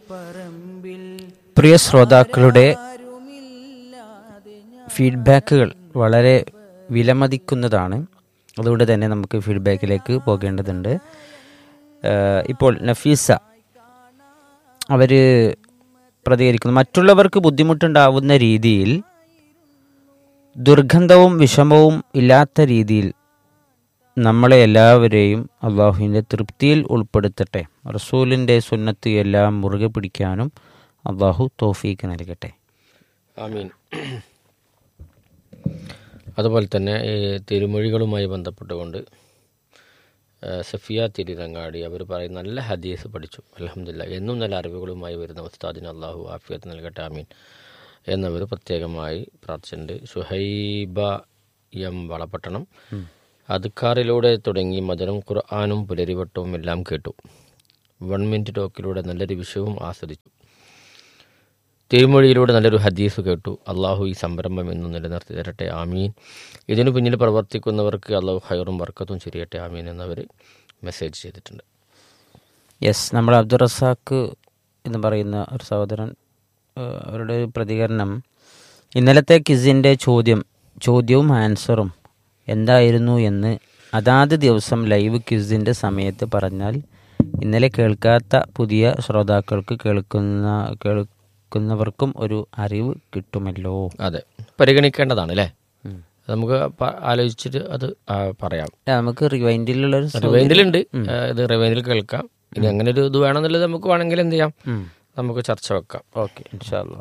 പ്രിയ ശ്രോതാക്കളുടെ ഫീഡ്ബാക്കുകൾ വളരെ വിലമതിക്കുന്നതാണ് അതുകൊണ്ട് തന്നെ നമുക്ക് ഫീഡ്ബാക്കിലേക്ക് പോകേണ്ടതുണ്ട് ഏഹ് ഇപ്പോൾ നഫീസ അവർ പ്രതികരിക്കുന്നു മറ്റുള്ളവർക്ക് ബുദ്ധിമുട്ടുണ്ടാവുന്ന രീതിയിൽ ദുർഗന്ധവും വിഷമവും ഇല്ലാത്ത രീതിയിൽ നമ്മളെ എല്ലാവരെയും അള്ളാഹുവിൻ്റെ തൃപ്തിയിൽ ഉൾപ്പെടുത്തട്ടെ റസൂലിൻ്റെ സുന്നത്ത് എല്ലാം മുറുകെ പിടിക്കാനും അള്ളാഹു തോഫീക്ക് നൽകട്ടെ ആമീൻ അതുപോലെ തന്നെ ഈ തിരുമൊഴികളുമായി ബന്ധപ്പെട്ടുകൊണ്ട് ആ, സഫിയ തിരുരങ്ങാടി അവർ പറയും നല്ല ഹദീസ് പഠിച്ചു അലഹമില്ല എന്നും നല്ല അറിവുകളുമായി വരുന്ന ഉസ്താദിന് അള്ളാഹു ആഫിയത്ത് നൽകട്ടെ ആമീൻ എന്നവർ പ്രത്യേകമായി പ്രാർത്ഥിച്ചിട്ടുണ്ട് സുഹൈബ എം വളപട്ടണം അദ്ക്കാറിലൂടെ തുടങ്ങി മദനും ഖുർആാനും പുലരിവട്ടവും എല്ലാം കേട്ടു വൺ മിനിറ്റ് ടോക്കിലൂടെ നല്ലൊരു വിഷയവും ആസ്വദിച്ചു തിരുമൊഴിയിലൂടെ നല്ലൊരു ഹദീസ് കേട്ടു അള്ളാഹു ഈ സംരംഭം എന്നും നിലനിർത്തി തരട്ടെ ആമീൻ ഇതിനു പിന്നിൽ പ്രവർത്തിക്കുന്നവർക്ക് അള്ളാഹു ഹൈറും വർക്കത്തും ശരിയട്ടെ ആമീൻ എന്നവർ മെസ്സേജ് ചെയ്തിട്ടുണ്ട് യെസ് നമ്മൾ അബ്ദുൾ റസാക്ക് എന്ന് പറയുന്ന ഒരു സഹോദരൻ ഏഹ്, അവരുടെ ഒരു പ്രതികരണം ഇന്നലത്തെ കിസിൻ്റെ ചോദ്യം ചോദ്യവും ആൻസറും എന്തായിരുന്നു എന്ന് അതാത് ദിവസം ലൈവ് ക്വിസിൻ്റെ സമയത്ത് പറഞ്ഞാൽ ഇന്നലെ കേൾക്കാത്ത പുതിയ ശ്രോതാക്കൾക്ക് കേൾക്കുന്ന കേൾക്കുന്നവർക്കും ഒരു അറിവ് കിട്ടുമല്ലോ അതെ പരിഗണിക്കേണ്ടതാണ് അല്ലേ നമുക്ക് പ- ആലോചിച്ചിട്ട് അത് ആ, പറയാം ആ, നമുക്ക് റിവൈൻഡിലുള്ളൊരു റിവൈൻഡിലുണ്ട് ഇത് റിവൈൻഡിൽ കേൾക്കാം ഇനി അങ്ങനെ ഒരു ഇത് വേണമെന്നുള്ളത് നമുക്ക് വേണമെങ്കിൽ എന്ത് ചെയ്യാം നമുക്ക് ചർച്ച വെക്കാം ഓക്കെ ഇൻഷാല്ല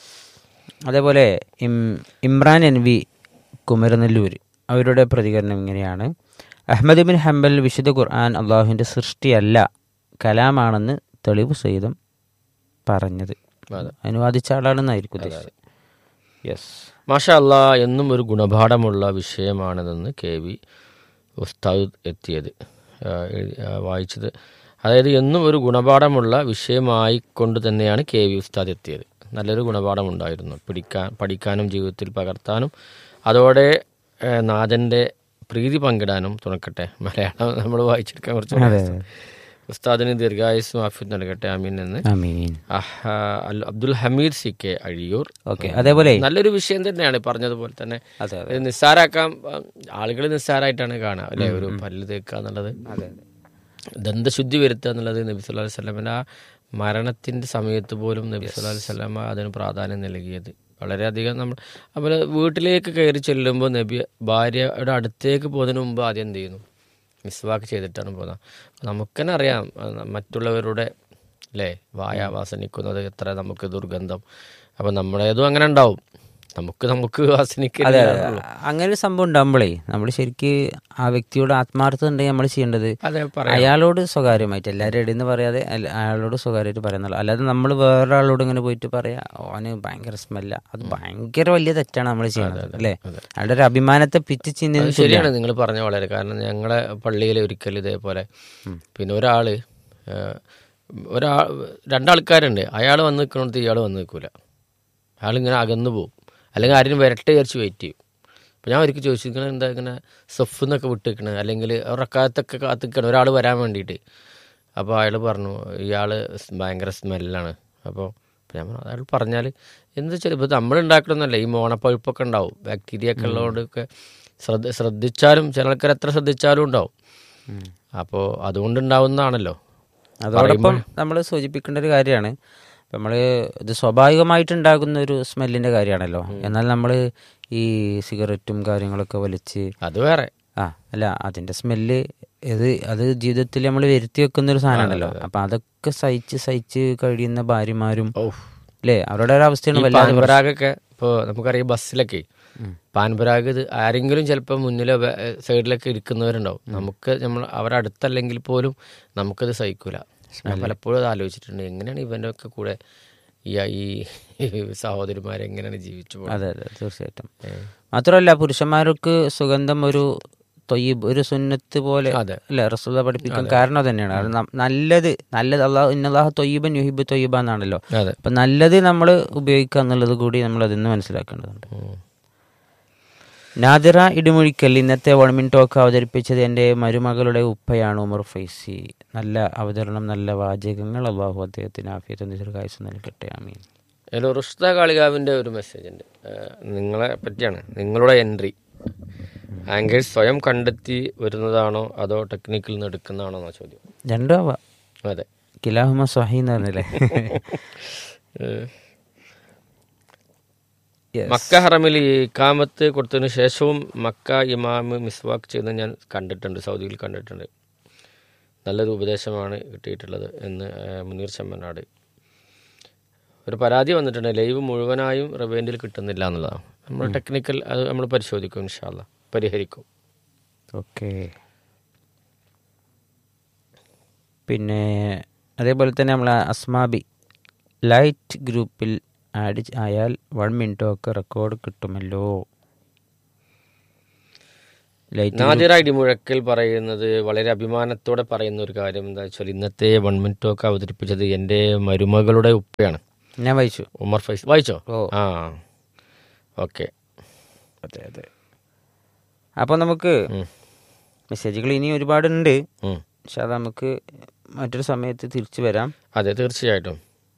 അതേപോലെ ഇം ഇമ്രാൻ എൻ വി കുമരനെല്ലൂർ അവരുടെ പ്രതികരണം ഇങ്ങനെയാണ് അഹമ്മദ് ബിൻ ഹംബൽ വിശുദ്ധ ഖുർആൻ അള്ളാഹുവിൻ്റെ സൃഷ്ടിയല്ല കലാമാണെന്ന് തെളിവ് സഹിതം പറഞ്ഞത് അതെ അനുവാദിച്ച ആളാണെന്നായിരിക്കും ഉദ്ദേശിച്ചത് യെസ് മാഷാ അല്ലാ എന്നും ഒരു ഗുണപാഠമുള്ള വിഷയമാണെന്ന് കെ വി ഉസ്താദ് എത്തിയത് ആ, എഴുതി- ആ, വായിച്ചത് അതായത് എന്നും ഒരു ഗുണപാഠമുള്ള വിഷയമായിക്കൊണ്ട് തന്നെയാണ് കെ വി ഉസ്താദ് എത്തിയത് നല്ലൊരു ഗുണപാഠം ഉണ്ടായിരുന്നു പിടിക്കാൻ പഠിക്കാനും ജീവിതത്തിൽ പകർത്താനും അതോടെ ഏ, നാഥൻ്റെ പ്രീതി പങ്കിടാനും തുണക്കട്ടെ മലയാളം നമ്മൾ വായിച്ചെടുക്കാൻ കുറച്ച് പ്രയാസം. ഉസ്താദിന് ദീർഘായുസ് മാഫി നൽകട്ടെ ആമീൻ എന്ന് അമീൻ അഹ് അൽ- Abdul Hameed C K Azhiyur okay അതേപോലെ നല്ലൊരു വിഷയം തന്നെയാണ് പറഞ്ഞതുപോലെ തന്നെ അതെ ഇത് നിസ്സാരാക്കാൻ ആളുകൾ നിസ്സാരായിട്ടാണ് കാണുക അല്ലെ ഒരു പല്ല് തേക്കുക എന്നുള്ളത് ദന്തശുദ്ധി വരുത്തുക എന്നുള്ളത് നബി സല്ലല്ലാഹു അലൈഹി വസല്ലമയുടെ ആ മരണത്തിന്റെ സമയത്ത് പോലും നബി സല്ലല്ലാഹു അലൈഹി വസല്ലമ അതിന് പ്രാധാന്യം നൽകിയത് വളരെയധികം നമ്മൾ അതുപോലെ വീട്ടിലേക്ക് കയറി ചെല്ലുമ്പോൾ നബി ഭാര്യയുടെ അടുത്തേക്ക് പോകുന്നതിന് മുമ്പ് ആദ്യം എന്ത് ചെയ്യുന്നു മിസ്വാക്ക് ചെയ്തിട്ടാണ് പോകുന്നത് നമുക്ക് തന്നെ അറിയാം അത് മറ്റുള്ളവരുടെ അല്ലേ വായ വാസനിക്കുന്നത് എത്ര നമുക്ക് ദുർഗന്ധം അപ്പം നമ്മുടേതും അങ്ങനെ ഉണ്ടാവും നമുക്ക് നമുക്ക് വാസനിക്കില്ല അങ്ങനെ ഒരു സംഭവം ഉണ്ടാകുമ്പോഴേ നമ്മൾ ശരിക്ക് ആ വ്യക്തിയോട് ആത്മാർത്ഥത ഉണ്ടെങ്കിൽ നമ്മൾ ചെയ്യേണ്ടത് അതെ പറയാം അയാളോട് സ്വകാര്യമായിട്ട് എല്ലാവരും ഇടയിൽ പറയാതെ അല്ല- അയാളോട് സ്വകാര്യമായിട്ട് പറയുന്നുള്ളൂ അല്ലാതെ നമ്മൾ വേറൊരാളോട് ഇങ്ങനെ പോയിട്ട് പറയാ ഓന് ഭയങ്കര സ്മെല്ല അത് ഭയങ്കര വലിയ തെറ്റാണ് നമ്മൾ ചെയ്യുന്നത് അല്ലേ അയാളുടെ ഒരു അഭിമാനത്തെ പിച്ച് ചിന്തി ശരിയാണ് നിങ്ങൾ പറഞ്ഞ വളരെ കാരണം ഞങ്ങളെ പള്ളിയിൽ ഒരിക്കൽ ഇതേപോലെ പിന്നെ ഒരാള് ഏഹ്, ഒരാ രണ്ടാൾക്കാരുണ്ട് അയാൾ വന്ന് നിൽക്കണോടത്ത് ഇയാൾ വന്ന് നിൽക്കൂല അയാളിങ്ങനെ അകന്നു പോകും അല്ലെങ്കിൽ ആരും വരട്ടെ വിചാരിച്ച് വെയിറ്റ് ചെയ്യും അപ്പോൾ ഞാൻ ഒരിക്കൽ ചോദിച്ചു ഇങ്ങനെ എന്താ ഇങ്ങനെ സഫ് എന്നൊക്കെ വിട്ട് നിൽക്കണത് അല്ലെങ്കിൽ റക്കാത്തൊക്കെ കാത്ത് നിൽക്കണം ഒരാൾ വരാൻ വേണ്ടിയിട്ട് അപ്പോൾ അയാൾ പറഞ്ഞു ഇയാൾ ഭയങ്കര സ്മെല്ലാണ് അപ്പോൾ ഞാൻ പറഞ്ഞു അയാൾ പറഞ്ഞാൽ എന്താ വെച്ചാൽ ഇപ്പോൾ നമ്മൾ ഉണ്ടാക്കണമെന്നല്ല ഈ മോണപ്പഴുപ്പൊക്കെ ഉണ്ടാവും ബാക്ടീരിയ ഒക്കെ ഉള്ളതുകൊണ്ടൊക്കെ ശ്രദ്ധ ശ്രദ്ധിച്ചാലും ചില ആൾക്കാർ എത്ര ശ്രദ്ധിച്ചാലും ഉണ്ടാവും അപ്പോൾ അതുകൊണ്ടുണ്ടാവുന്നതാണല്ലോ അതോടൊപ്പം നമ്മൾ സൂചിപ്പിക്കേണ്ട ഒരു കാര്യമാണ് നമ്മൾ ഇത് സ്വാഭാവികമായിട്ടുണ്ടാകുന്ന ഒരു സ്മെല്ലിന്റെ കാര്യമാണല്ലോ എന്നാൽ നമ്മൾ ഈ സിഗരറ്റും കാര്യങ്ങളൊക്കെ വലിച്ച് അത് വേറെ ആ അല്ല അതിന്റെ സ്മെല്ല് ഇത് അത് ജീവിതത്തിൽ നമ്മൾ വരുത്തി വെക്കുന്ന ഒരു സാധനമാണല്ലോ അപ്പൊ അതൊക്കെ സഹിച്ച് സഹിച്ച് കഴിയുന്ന ഭാര്യമാരും ഓ അല്ലേ അവരുടെ ഒരു അവസ്ഥയാണ് ഈ വല്ലാതെ പാൻപരാഗൊക്കെ ഇപ്പോൾ നമുക്കറിയാം ബസ്സിലൊക്കെ പാൻപരാഗ് ഇത് ആരെങ്കിലും ചിലപ്പോൾ മുന്നിലോ ബേ- സൈഡിലൊക്കെ ഇരിക്കുന്നവരുണ്ടാവും നമുക്ക് നമ്മൾ അവരുടെ അടുത്തല്ലെങ്കിൽ പോലും നമുക്കത് സഹിക്കൂല ഞാൻ പലപ്പോഴും അത് ആലോചിച്ചിട്ടുണ്ട് എങ്ങനെയാണ് ഇവൻ്റെ ഒക്കെ കൂടെ ഈ ഈ സഹോദരിമാരെ എങ്ങനെയാണ് ജീവിച്ചു പോകുന്നത് അതെ അതെ തീർച്ചയായിട്ടും മാത്രമല്ല പുരുഷന്മാർക്ക് സുഗന്ധം ഒരു തൊയ്യബ് ഒരു സുന്നത്ത് പോലെ അതെ. അല്ലെ റസൂല പഠിപ്പിക്കാൻ കാരണം അത് തന്നെയാണ് അത് നം- നല്ലത് നല്ലത് അള്ളാഹു ഇന്നല്ലാഹ തൊയ്യബൻ യുഹിബ് തൊയ്യബ എന്നാണല്ലോ അതെ അപ്പൊ നല്ലത് നമ്മൾ ഉപയോഗിക്കുക എന്നുള്ളത് കൂടി നമ്മൾ അതിൽ നിന്ന് മനസ്സിലാക്കേണ്ടതുണ്ട് ഉം. നാദിറ ഇടിമുഴിക്കൽ ഇന്നത്തെ വൺമിൻ ടോക്ക് അവതരിപ്പിച്ചത് എൻ്റെ മരുമകളുടെ ഉപ്പയാണ് ഉമർ ഫൈസി നല്ല അവതരണം നല്ല വാചകങ്ങൾ അള്ളാഹു അദ്ദേഹത്തിന് ആഫിയത്ത് ദീർഘായുസ് നൽകട്ടെ ആമീൻ അതിൽ റുഷ്ത കാളികാവിൻ്റെ ഒരു മെസ്സേജ് ഉണ്ട് ഏഹ് നിങ്ങളെ പറ്റിയാണ് നിങ്ങളുടെ എൻട്രി ആങ്കേഴ്സ് സ്വയം കണ്ടെത്തി വരുന്നതാണോ അതോ ടെക്നിക്കിൽ നിന്ന് എടുക്കുന്നതാണോ എന്നാ ചോദ്യം രണ്ടും ആവാം അതെ കിലാഹുമ സ്വഹി എന്ന് പറഞ്ഞില്ലേ ഏഹ് Yes. മക്ക ഹറമിൽ ഇക്കാമത്ത് കൊടുത്തതിന് ശേഷവും മക്ക ഇമാമ് മിസ്വാക്ക് ചെയ്യുന്നത് ഞാൻ കണ്ടിട്ടുണ്ട് സൗദിയിൽ കണ്ടിട്ടുണ്ട് നല്ലൊരു ഉപദേശമാണ് കിട്ടിയിട്ടുള്ളത് എന്ന് ഏഹ് മുനീർ ചെമ്മനാട് ഒരു പരാതി വന്നിട്ടുണ്ട് ലൈവ് മുഴുവനായും റെവൻറ്റിൽ കിട്ടുന്നില്ല എന്നുള്ളതാണ് നമ്മൾ ടെക്നിക്കൽ അത് നമ്മൾ പരിശോധിക്കും ഇൻഷാല്ല പരിഹരിക്കും ഓക്കെ പിന്നെ അതേപോലെ തന്നെ നമ്മൾ അസ്മാബി ലൈറ്റ് ഗ്രൂപ്പിൽ ആഡ് ആയാൽ വൺ മിനിറ്റ് ഒക്കെ റെക്കോർഡ് കിട്ടുമല്ലോ ലൈറ്റ് നാദിറ ഇടിമുഴക്കൽ പറയുന്നത് വളരെ അഭിമാനത്തോടെ പറയുന്ന ഒരു കാര്യം എന്താ വെച്ചാൽ ഇന്നത്തെ വൺ മിനിറ്റ് ഒക്കെ അവതരിപ്പിച്ചത് എൻ്റെ മരുമകളുടെ ഉപ്പയാണ് ഞാൻ വായിച്ചു ഉമർ ഫൈസ് വായിച്ചോ ഓ. ആ ഓക്കെ അതെ അതെ അപ്പോൾ നമുക്ക് മെസ്സേജുകൾ ഇനി ഒരുപാടുണ്ട് പക്ഷെ അത് നമുക്ക് മറ്റൊരു സമയത്ത് തിരിച്ചു വരാം അതെ തീർച്ചയായിട്ടും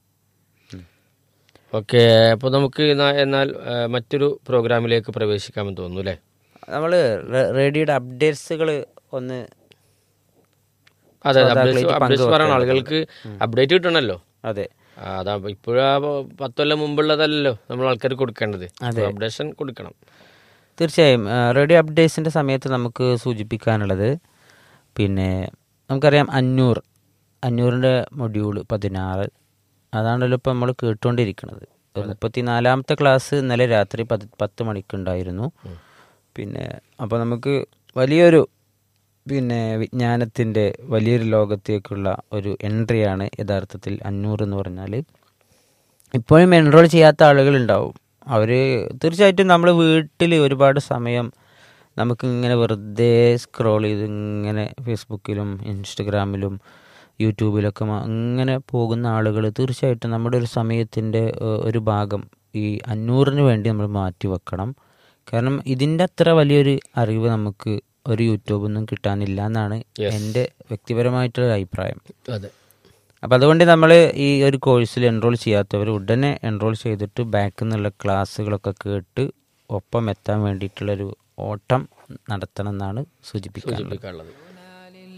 ഓക്കെ അപ്പോൾ നമുക്ക് എന്നാ- എന്നാൽ ആ, മറ്റൊരു പ്രോഗ്രാമിലേക്ക് പ്രവേശിക്കാമെന്ന് തോന്നുന്നു അല്ലേ നമ്മൾ റേഡിയോയുടെ അപ്ഡേറ്റ്സുകൾ ഒന്ന് അതെ ശ്രോതാക്കളായിട്ട് അപ്ഡേറ്റ്സ് അപ്ഡേറ്റ്സ് പറയണം ആളുകൾക്ക് അപ്ഡേറ്റ് കിട്ടണമല്ലോ അതെ ആ, അതാ ഇപ്പോഴാ പത്തൊല്ലം മുമ്പുള്ളതല്ലല്ലോ നമ്മൾ ആൾക്കാർക്ക് കൊടുക്കേണ്ടത് അതെ. അപ്ഡേഷൻ കൊടുക്കണം തീർച്ചയായും ആ, റേഡിയോ അപ്ഡേറ്റ്സിൻ്റെ സമയത്ത് നമുക്ക് സൂചിപ്പിക്കാനുള്ളത് പിന്നെ നമുക്കറിയാം അഞ്ഞൂറ് അഞ്ഞൂറിൻ്റെ മൊഡ്യൂൾ പതിനാറ് അതാണല്ലോ ഇപ്പോൾ നമ്മൾ കേട്ടുകൊണ്ടിരിക്കുന്നത് മുപ്പത്തി നാലാമത്തെ ക്ലാസ് ഇന്നലെ രാത്രി പത് പത്ത് മണിക്കുണ്ടായിരുന്നു പിന്നെ അപ്പോൾ നമുക്ക് വലിയൊരു പിന്നെ വിജ്ഞാനത്തിൻ്റെ വലിയൊരു ലോകത്തേക്കുള്ള ഒരു എൻട്രിയാണ് യഥാർത്ഥത്തിൽ അഞ്ഞൂറ് എന്ന് പറഞ്ഞാൽ ഇപ്പോഴും എൻറോൾ ചെയ്യാത്ത ആളുകളുണ്ടാവും അവർ തീർച്ചയായിട്ടും നമ്മൾ വീട്ടിൽ ഒരുപാട് സമയം നമുക്ക് ഇങ്ങനെ വെറുതെ സ്ക്രോൾ ചെയ്ത് ഇങ്ങനെ ഫേസ്ബുക്കിലും ഇൻസ്റ്റഗ്രാമിലും യൂട്യൂബിലൊക്കെ മ- അങ്ങനെ പോകുന്ന ആളുകൾ തീർച്ചയായിട്ടും നമ്മുടെ ഒരു സമയത്തിൻ്റെ ഏഹ്, ഒരു ഭാഗം ഈ അഞ്ഞൂറിന് വേണ്ടി നമ്മൾ മാറ്റി വെക്കണം കാരണം ഇതിൻ്റെ അത്ര വലിയൊരു അറിവ് നമുക്ക് ഒരു യൂട്യൂബിൽ നിന്നും കിട്ടാനില്ല എന്നാണ് എൻ്റെ വ്യക്തിപരമായിട്ടുള്ള അഭിപ്രായം അതെ അപ്പോൾ അതുകൊണ്ട് നമ്മൾ ഈ ഒരു കോഴ്സിൽ എൻറോൾ ചെയ്യാത്തവർ ഉടനെ എൻറോൾ ചെയ്തിട്ട് ബാക്കിൽ നിന്നുള്ള ക്ലാസ്സുകളൊക്കെ കേട്ട് ഒപ്പം എത്താൻ വേണ്ടിയിട്ടുള്ളൊരു ഓട്ടം നടത്തണം എന്നാണ് സൂചിപ്പിക്കുന്നത് സൂചിപ്പിക്കാനുള്ളത്